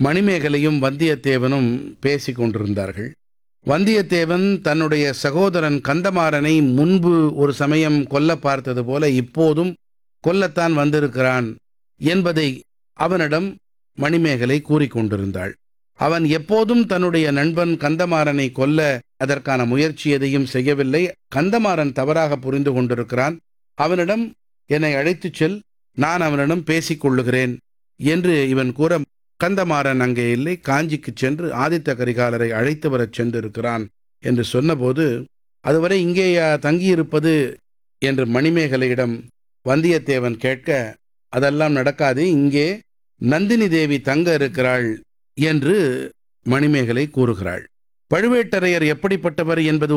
மணிமேகலையும் வந்தியத்தேவனும் பேசிக் கொண்டிருந்தார்கள் வந்தியத்தேவன் தன்னுடைய சகோதரன் கந்தமாறனை முன்பு ஒரு சமயம் கொல்ல பார்த்தது போல இப்போதும் கொல்லத்தான் வந்திருக்கிறான் என்பதை அவனிடம் மணிமேகலை கூறிக்கொண்டிருந்தாள் அவன் எப்போதும் தன்னுடைய நண்பன் கந்தமாறனை கொல்ல அதற்கான முயற்சி எதையும் செய்யவில்லை கந்தமாறன் தவறாக புரிந்து கொண்டிருக்கிறான் அவனிடம் என்னை அழைத்துச் செல் நான் அவனிடம் பேசிக் கொள்ளுகிறேன் என்று இவன் கூற கந்தமாறன் அங்கே இல்லை காஞ்சிக்குச் சென்று ஆதித்த கரிகாலரை அழைத்து வரச் சென்றிருக்கிறான் என்று சொன்னபோது அதுவரை இங்கேயா தங்கியிருப்பது என்று மணிமேகலையிடம் வந்தியத்தேவன் கேட்க அதெல்லாம் நடக்காது இங்கே நந்தினி தேவி தங்க இருக்கிறாள் என்று மணிமேகலை கூறுகிறாள் பழுவேட்டரையர் எப்படிப்பட்டவர் என்பது